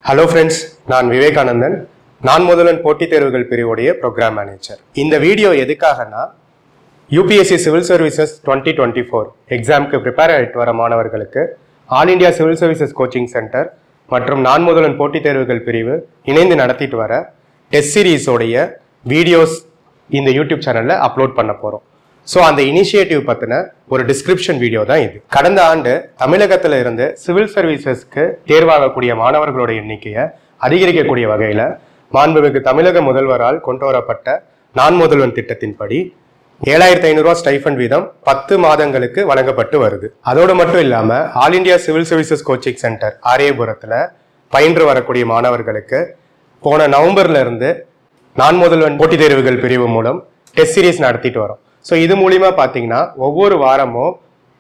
hello friends நான் விவேகானந்தன் நான் முதல்வன் போட்டித் தேர்வுகள் பிரிவுடைய ப்ரோக்ராம் மேனேஜர் இந்த வீடியோ எதுக்காகனா UPSC civil services twenty twenty four எக்ஸாமுக்கு ப்ரிப்பேர் ஆகிட்டு வர மாணவர்களுக்கு all India civil services coaching centre மற்றும் நான் முதல்வன் போட்டித் தேர்வுகள் பிரிவு இணைந்து நடத்திட்டு வர டெஸ்ட் சீரீஸோடைய வீடியோஸ் இந்த யூடியூப் சேனலில் அப்லோட் பண்ண போகிறோம் ஸோ அந்த இனிஷியேட்டிவ் பற்றின ஒரு டிஸ்கிரிப்ஷன் வீடியோ தான் இது கடந்த ஆண்டு தமிழகத்தில் இருந்து சிவில் சர்வீசஸ்க்கு தேர்வாகக்கூடிய மாணவர்களோட எண்ணிக்கையை அதிகரிக்கக்கூடிய வகையில் மாண்புமிகு தமிழக முதல்வரால் கொண்டு வரப்பட்ட நான் முதல்வன் திட்டத்தின்படி ஏழாயிரத்தி ஐநூறுரூவா ஸ்டைஃபண்ட் வீதம் பத்து மாதங்களுக்கு வழங்கப்பட்டு வருது அதோடு மட்டும் இல்லாமல் all India civil services coaching centre ஆரியபுரத்தில் பயின்று வரக்கூடிய மாணவர்களுக்கு போன நவம்பர்ல இருந்து நான் முதல்வன் போட்டித் தேர்வுகள் பிரிவு மூலம் டெஸ்ட் சீரிஸ் நடத்திட்டு வரோம் ஸோ இது மூலியமா பார்த்தீங்கன்னா ஒவ்வொரு வாரமும்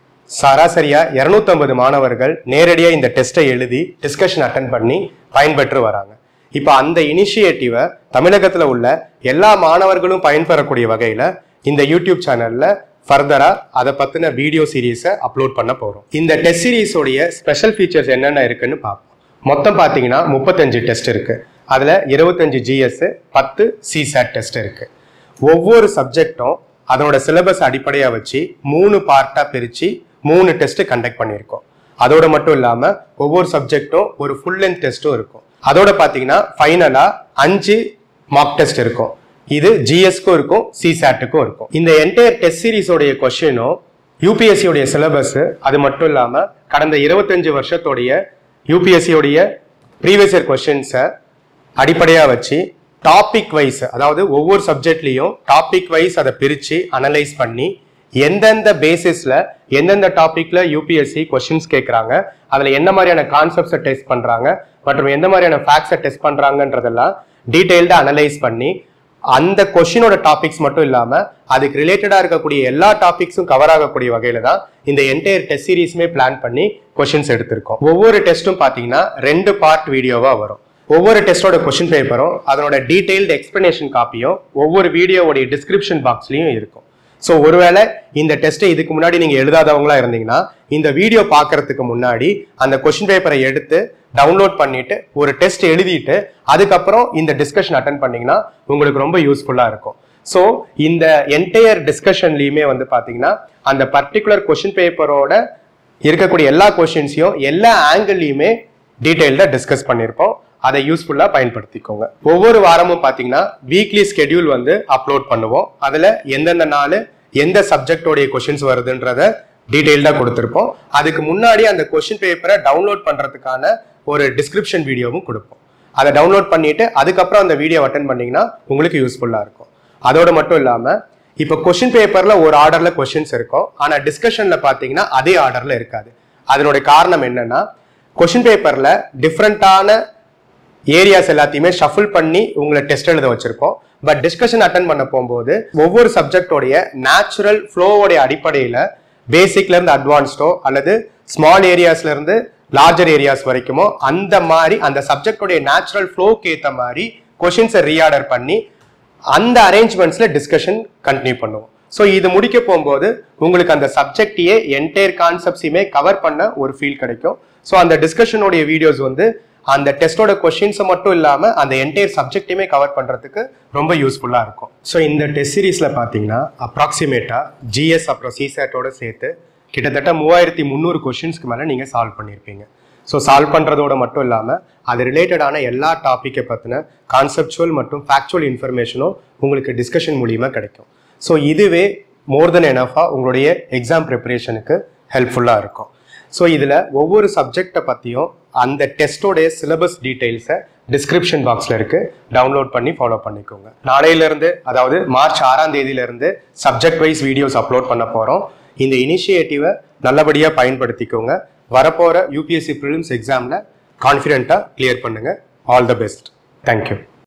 சராசரியா 250 மாணவர்கள் நேரடியாக இந்த டெஸ்ட்டை எழுதி டிஸ்கஷன் அட்டன் பண்ணி பயன்பெற்று வராங்க இப்போ அந்த இனிஷியேட்டிவை தமிழகத்தில் உள்ள எல்லா மாணவர்களும் பயன்பெறக்கூடிய வகையில் இந்த யூடியூப் சேனலில் ஃபர்தரா அதை பற்றின வீடியோ சீரீஸை அப்லோட் பண்ண போகிறோம் இந்த டெஸ்ட் சீரீஸோடைய ஸ்பெஷல் ஃபீச்சர்ஸ் என்னென்ன இருக்குன்னு பார்ப்போம் மொத்தம் பார்த்தீங்கன்னா முப்பத்தஞ்சு டெஸ்ட் இருக்கு அதில் இருபத்தஞ்சு ஜிஎஸ் பத்து சிசாட் டெஸ்ட் இருக்கு ஒவ்வொரு சப்ஜெக்டும் அதனோட சிலபஸ் அடிப்படையாக வச்சு மூணு பார்ட்டாக பிரித்து மூணு டெஸ்ட் கண்டக்ட் பண்ணியிருக்கோம் அதோட மட்டும் இல்லாமல் ஒவ்வொரு சப்ஜெக்டும் ஒரு ஃபுல் லென்த் டெஸ்ட்டும் இருக்கும் அதோட பார்த்தீங்கன்னா ஃபைனலாக அஞ்சு மார்க் டெஸ்ட் இருக்கும் இது ஜிஎஸ்க்கும் இருக்கும் சிசாட்டுக்கும் இருக்கும் இந்த என்டையர் டெஸ்ட் சீரிஸோடைய கொஷினும் யூபிஎஸ்சியோடைய சிலபஸ் அது மட்டும் இல்லாமல் கடந்த இருபத்தஞ்சு வருஷத்தோடைய யூபிஎஸ்சியோடைய ப்ரீவியஸ் இயர் கொஷின்ஸை அடிப்படையாக வச்சு டாபிக் வைஸ் அதாவது ஒவ்வொரு சப்ஜெக்ட்லையும் டாபிக் வைஸ் அதை பிரித்து அனலைஸ் பண்ணி எந்தெந்த பேசிஸ்ல எந்தெந்த டாபிக்ல யூபிஎஸ்சி கொஷின்ஸ் கேட்குறாங்க அதில் என்ன மாதிரியான கான்செப்ட்ஸை டெஸ்ட் பண்ணுறாங்க மற்றும் எந்த மாதிரியான ஃபேக்ட்ஸை டெஸ்ட் பண்ணுறாங்கன்றதெல்லாம் டீட்டெயில்டாக அனலைஸ் பண்ணி அந்த கொஷினோட டாபிக்ஸ் மட்டும் இல்லாமல் அதுக்கு ரிலேட்டடாக இருக்கக்கூடிய எல்லா டாபிக்ஸும் கவர் ஆகக்கூடிய வகையில தான் இந்த என்டையர் டெஸ்ட் சீரீஸுமே பிளான் பண்ணி கொஷின்ஸ் எடுத்திருக்கோம் ஒவ்வொரு டெஸ்ட்டும் பார்த்தீங்கன்னா ரெண்டு பார்ட் வீடியோவாக வரும் ஒவ்வொரு டெஸ்டோட கொஷின் பேப்பரும் அதனோட டீடைல்டு எக்ஸ்பிளனேஷன் காப்பியும் ஒவ்வொரு வீடியோவோடைய டிஸ்கிரிப்ஷன் பாக்ஸ்லையும் இருக்கும் ஸோ ஒருவேளை இந்த டெஸ்ட்டை இதுக்கு முன்னாடி நீங்கள் எழுதாதவங்களா இருந்தீங்கன்னா இந்த வீடியோ பார்க்கறதுக்கு முன்னாடி அந்த கொஷின் பேப்பரை எடுத்து டவுன்லோட் பண்ணிட்டு ஒரு டெஸ்ட் எழுதிட்டு அதுக்கப்புறம் இந்த டிஸ்கஷன் அட்டன் பண்ணீங்கன்னா உங்களுக்கு ரொம்ப யூஸ்ஃபுல்லாக இருக்கும் ஸோ இந்த என்டையர் டிஸ்கஷன்லையுமே வந்து பார்த்தீங்கன்னா அந்த பர்டிகுலர் கொஷின் பேப்பரோட இருக்கக்கூடிய எல்லா கொஷின்ஸையும் எல்லா ஆங்கிள்லையுமே டீட்டெயில்டாக டிஸ்கஸ் பண்ணியிருப்போம் அதை யூஸ்ஃபுல்லாக பயன்படுத்திக்கோங்க ஒவ்வொரு வாரமும் பார்த்தீங்கன்னா வீக்லி ஸ்கெடியூல் வந்து அப்லோட் பண்ணுவோம் அதில் எந்தெந்த நாள் எந்த சப்ஜெக்டோடைய கொஷின்ஸ் வருதுன்றத டீட்டெயில்டாக கொடுத்துருப்போம் அதுக்கு முன்னாடி அந்த கொஷின் பேப்பரை டவுன்லோட் பண்ணுறதுக்கான ஒரு டிஸ்கிரிப்ஷன் வீடியோவும் கொடுப்போம் அதை டவுன்லோட் பண்ணிட்டு அதுக்கப்புறம் அந்த வீடியோ அட்டன் பண்ணீங்கன்னா உங்களுக்கு யூஸ்ஃபுல்லாக இருக்கும் அதோட மட்டும் இல்லாமல் இப்போ கொஷின் பேப்பரில் ஒரு ஆர்டரில் கொஷின்ஸ் இருக்கும் ஆனால் டிஸ்கஷனில் பார்த்தீங்கன்னா அதே ஆர்டரில் இருக்காது அதனுடைய காரணம் என்னன்னா கொஷின் பேப்பரில் டிஃப்ரெண்ட்டான ஏரியாஸ் எல்லாத்தையுமே ஷஃபிள் பண்ணி உங்களை டெஸ்ட் எழுத வச்சிருக்கோம் பட் டிஸ்கஷன் அட்டன் பண்ண போகும்போது ஒவ்வொரு சப்ஜெக்டோடைய நேச்சுரல் ஃப்ளோவோடைய அடிப்படையில் பேசிக்ல இருந்து அட்வான்ஸ்டோ அல்லது ஸ்மால் ஏரியாஸ்ல இருந்து லார்ஜர் ஏரியாஸ் வரைக்குமோ அந்த மாதிரி அந்த சப்ஜெக்டோடைய நேச்சுரல் ஃப்ளோக்கு ஏற்ற மாதிரி கொஷின்ஸை ரீஆர்டர் பண்ணி அந்த அரேஞ்ச்மெண்ட்ஸ்ல டிஸ்கஷன் கண்டினியூ பண்ணுவோம் ஸோ இது முடிக்க போகும்போது உங்களுக்கு அந்த சப்ஜெக்டையே என்டையர் கான்செப்ட்ஸையுமே கவர் பண்ண ஒரு ஃபீல் கிடைக்கும் ஸோ அந்த டிஸ்கஷனுடைய வீடியோஸ் வந்து அந்த டெஸ்டோட கொஷின்ஸை மட்டும் இல்லாமல் அந்த என்டையர் சப்ஜெக்டையுமே கவர் பண்ணுறதுக்கு ரொம்ப யூஸ்ஃபுல்லாக இருக்கும் ஸோ இந்த டெஸ்ட் சீரீஸில் பார்த்தீங்கன்னா அப்ராக்சிமேட்டாக ஜிஎஸ் அப்புறம் சிசேட்டோட சேர்த்து கிட்டத்தட்ட மூவாயிரத்தி முந்நூறு கொஷின்ஸ்க்கு மேலே நீங்கள் சால்வ் பண்ணியிருப்பீங்க ஸோ சால்வ் பண்ணுறதோட மட்டும் இல்லாமல் அது ரிலேட்டடான எல்லா டாப்பிக்கை பற்றின கான்செப்சுவல் மற்றும் ஃபேக்சுவல் இன்ஃபர்மேஷனும் உங்களுக்கு டிஸ்கஷன் மூலியமாக கிடைக்கும் ஸோ இதுவே மோர் தென் எனஃபாக உங்களுடைய எக்ஸாம் ப்ரிப்பரேஷனுக்கு ஹெல்ப்ஃபுல்லாக இருக்கும் ஸோ இதில் ஒவ்வொரு சப்ஜெக்டை பற்றியும் அந்த டெஸ்ட்டோடைய சிலபஸ் டீட்டெயில்ஸை டிஸ்கிரிப்ஷன் பாக்ஸில் இருக்கு டவுன்லோட் பண்ணி ஃபாலோ பண்ணிக்கோங்க நாளையிலேருந்து அதாவது மார்ச் ஆறாம் தேதியிலேருந்து சப்ஜெக்ட் வைஸ் வீடியோஸ் அப்லோட் பண்ண போகிறோம் இந்த இனிஷியேட்டிவை நல்லபடியாக பயன்படுத்திக்கோங்க வரப்போகிற யூபிஎஸ்சி ப்ரிலிம்ஸ் எக்ஸாமில் கான்ஃபிடென்ட்டாக கிளியர் பண்ணுங்கள் ஆல் த பெஸ்ட் தேங்க்யூ